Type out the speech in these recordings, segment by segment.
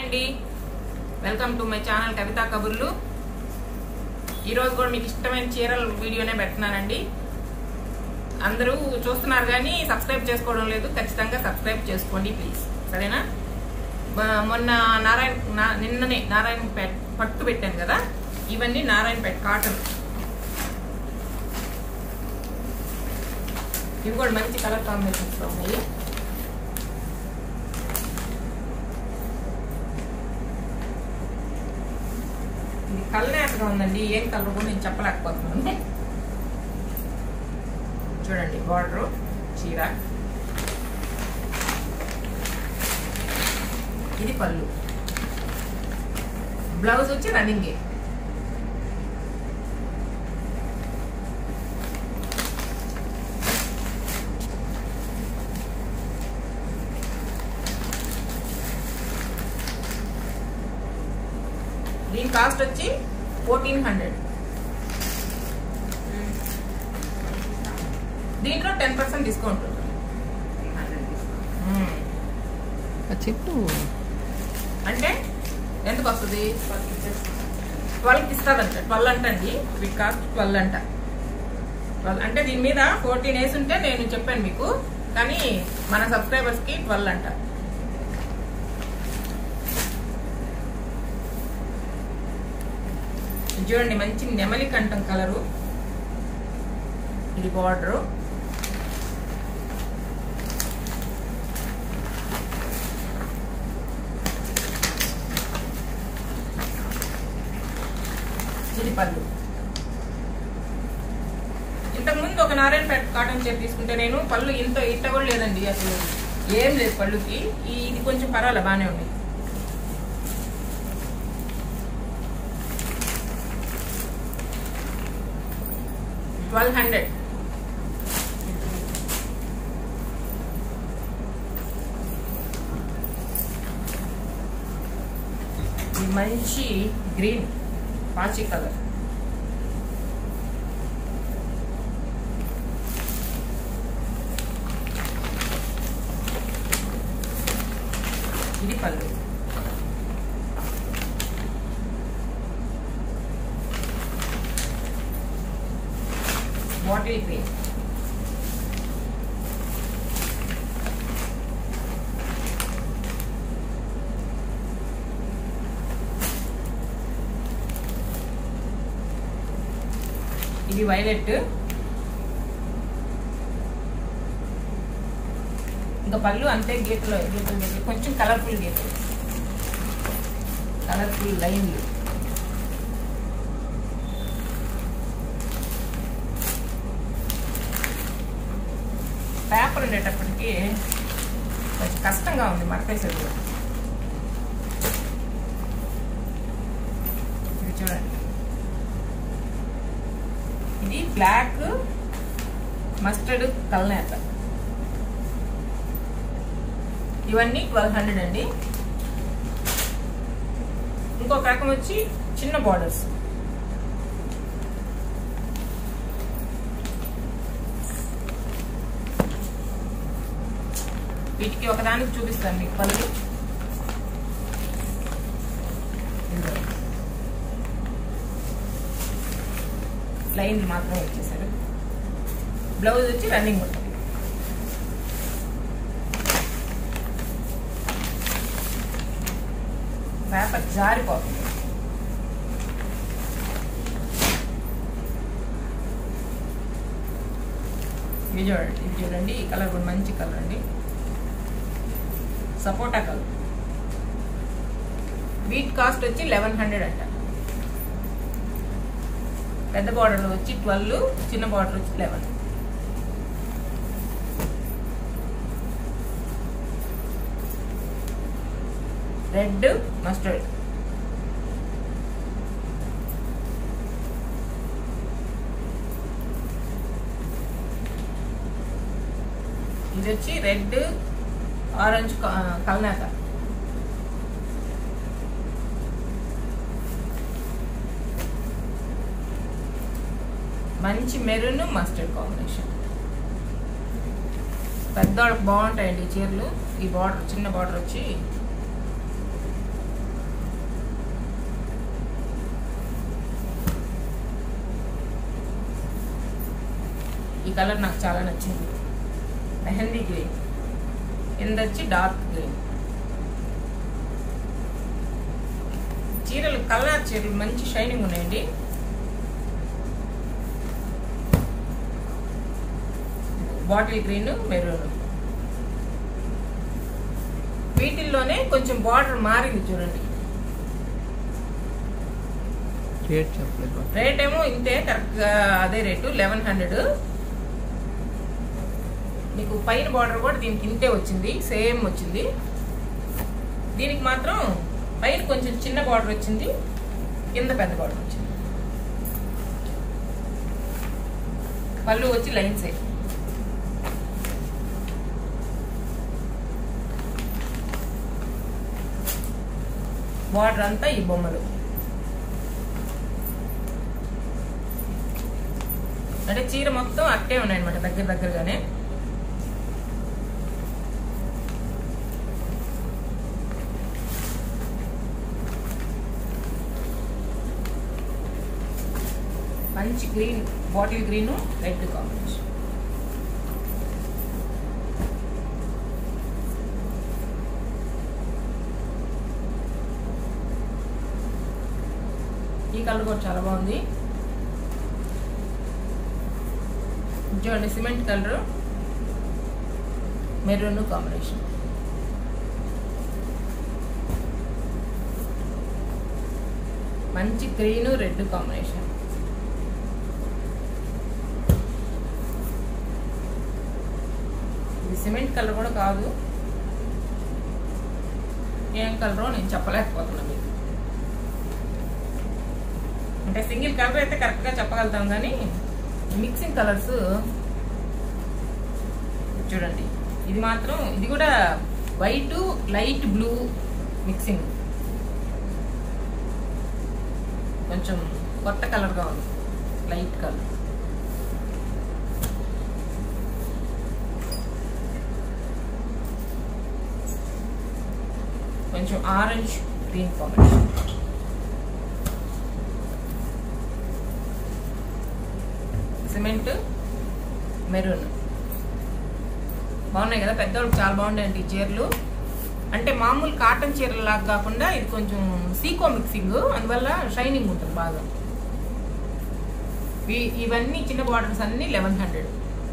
అండి welcome to my channel Kavitha Kaburlu ఈరోజు కూడా మీకు ఇష్టమైన చీరల వీడియోనే పెడుతున్నానండి అందరూ చూస్తున్నారు కానీ సబ్స్క్రైబ్ చేసుకోవడం లేదు ఖచ్చితంగా సబ్స్క్రైబ్ చేసుకోండి ప్లీజ్ సరేనా మ- మొన్న నారాయణ నా- నిన్ననే నారాయణపేట పట్టు పెట్టాను కదా ఇవన్నీ నారాయణపేట కాటన్ ఇవి కూడా మంచి కలర్ కాంబినేషన్స్ లో ఉన్నాయి ఇది కలనేతగా ఉందండి ఏం కలర్ కూడా నేను చెప్పలేకపోతున్నాను చూడండి బార్డర్ చీర ఇది పళ్ళు బ్లౌజ్ వచ్చి రన్నింగ్ దీని కాస్ట్ వచ్చి ఫోర్టీన్ హండ్రెడ్ దీంట్లో టెన్ పర్సెంట్ డిస్కౌంట్ ఉంటుంది మ్మ్. చెప్పు అంటే ఎందుకు వస్తుంది ట్వెల్వ్కి ఇస్తారంట ట్వెల్వ్ అంటండి వీటి కాస్ట్ ట్వెల్వ్ అంట ట్వెల్వ్ అంటే దీని మీద ఫోర్టీన్ వేసి ఉంటే నేను చెప్పాను మీకు కానీ మన సబ్స్క్రైబర్స్ కి ట్వెల్వ్ అంట ఇది చూడండి మంచి నెమలి కంఠం కలరు ఇది బార్డరు ఇది పళ్ళు ఇంతకుముందు ఒక నారాయణపేట కాటన్ చీర తీసుకుంటే నేను పళ్ళు ఇంత ఇట్ట కూడా లేదండి అసలు ఏం లేదు పళ్ళుకి ఈ ఇది కొంచెం పర్వాలే బాగానే ఉంది ట్వెల్వ్ హండ్రెడ్ ఇది మంచి గ్రీన్ పాచి కలర్ ఇది పళ్ళు బాటిల్ గ్రీన్ ఇది వైలెట్ ఇంకా పళ్ళు అంతే గీతలో గీతలు గీతలు కొంచెం కలర్ఫుల్ గీతలు కలర్ఫుల్ లైన్లు పేపర్ ఉండేటప్పటికి కొంచెం కష్టంగా ఉంది మడతేసేది కూడా. ఇది చూడండి ఇది బ్లాక్ మస్టర్డ్ కల్నేత ఇవన్నీ ట్వెల్వ్ హండ్రెడ్ అండి ఇంకొక రకం వచ్చి చిన్న బార్డర్స్ వీటికి ఒకదానికి చూపిస్తాను మీకు పళ్ళు ఇదిగో. లైన్లు మాత్రం వచ్చేసారు బ్లౌజ్ వచ్చి రన్నింగ్ ఉంటుంది పేపర్ జారిపోతుంది ఇది చూడండి ఇది చూడండి ఈ కలర్ కూడా మంచి కలర్ అండి సపోటా కలర్ వీట్ కాస్ట్ వచ్చి లెవెన్ హండ్రెడ్ అంట పెద్ద బార్డర్ వచ్చి ట్వెల్వ్ చిన్న బార్డర్ వచ్చి లెవెన్ రెడ్ మస్టర్డ్ ఇది వచ్చి రెడ్ ఆరెంజ్ కల్నాక మంచి మెరూన్ మస్టర్డ్ కాంబినేషన్ పెద్దవాళ్ళకి బాగుంటాయండి ఈ చీరలు ఈ బార్డర్ చిన్న బార్డర్ వచ్చి కలర్ నాకు చాలా నచ్చింది మెహందీ గ్రీన్ కింద వచ్చి డార్క్ గ్రీన్ చీరలు కలర్ చీరలు మంచి షైనింగ్ ఉన్నాయండి బాటిల్ గ్రీన్ మెరూన్ వీటిల్లోనే కొంచెం బార్డర్ మారింది చూడండి రేట్ చెప్పలేదు రేట్ ఏమో ఇంతే కరెక్ట్గా అదే రేటు లెవెన్ హండ్రెడ్ మీకు పైన బార్డర్ కూడా దీనికి ఇంతే వచ్చింది సేమ్ వచ్చింది దీనికి మాత్రం పైన కొంచెం చిన్న బార్డర్ వచ్చింది కింద పెద్ద బార్డర్ వచ్చింది పళ్ళు వచ్చి లైన్సే బార్డర్ అంతా ఈ బొమ్మలు అంటే చీర మొత్తం అట్టే ఉన్నాయన్నమాట దగ్గర దగ్గరగానే మంచి green bottle green red combination ఈ కలర్ కూడా చాలా బాగుంది చూడండి సిమెంట్ కలర్ మెరూన్ కాంబినేషన్ మంచి గ్రీన్ రెడ్ కాంబినేషన్ ఇది సిమెంట్ కలర్ కూడా కాదు ఏం కలరో నేను చెప్పలేకపోతున్నా మీకు అంటే సింగిల్ కలర్ అయితే కరెక్ట్గా చెప్పగలుగుతాం కానీ మిక్సింగ్ కలర్స్ చూడండి ఇది మాత్రం ఇది కూడా వైట్ లైట్ బ్లూ మిక్సింగ్ కొంచెం కొత్త కలర్గా ఉంది లైట్ కలర్ కొంచెం orange green combination cement maroon బాగున్నాయి కదా పెద్దవాళ్ళకి చాలా బాగున్నాయండి ఈ చీరలు అంటే మామూలు కాటన్ చీరల లాగా కాకుండా ఇది కొంచెం సీకో మిక్సింగ్ అందువల్ల షైనింగ్ ఉంటుంది బాగా ఇవి- ఇవన్నీ చిన్న బార్డర్స్ అన్ని లెవెన్ హండ్రెడ్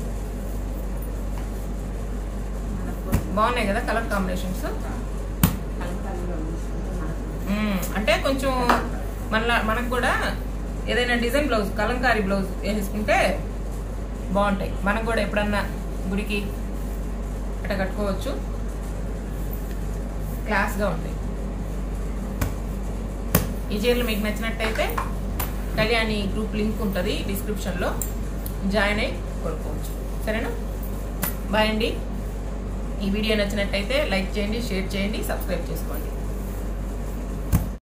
బాగున్నాయి కదా కలర్ కాంబినేషన్స్ అంటే కొంచెం మన మనకు కూడా ఏదైనా డిజైన్ బ్లౌజ్ కలంకారీ బ్లౌజ్ వేసుకుంటే బాగుంటాయి మనకు కూడా ఎప్పుడన్నా గుడికి అట్లా కట్టుకోవచ్చు క్లాస్గా ఉంటాయి ఈ చీరలు మీకు నచ్చినట్టయితే కళ్యాణి గ్రూప్ లింక్ ఉంటుంది డిస్క్రిప్షన్లో జాయిన్ అయ్యి కొనుక్కోవచ్చు సరేనా బాయ్ అండి ఈ వీడియో నచ్చినట్టయితే లైక్ చేయండి షేర్ చేయండి సబ్స్క్రైబ్ చేసుకోండి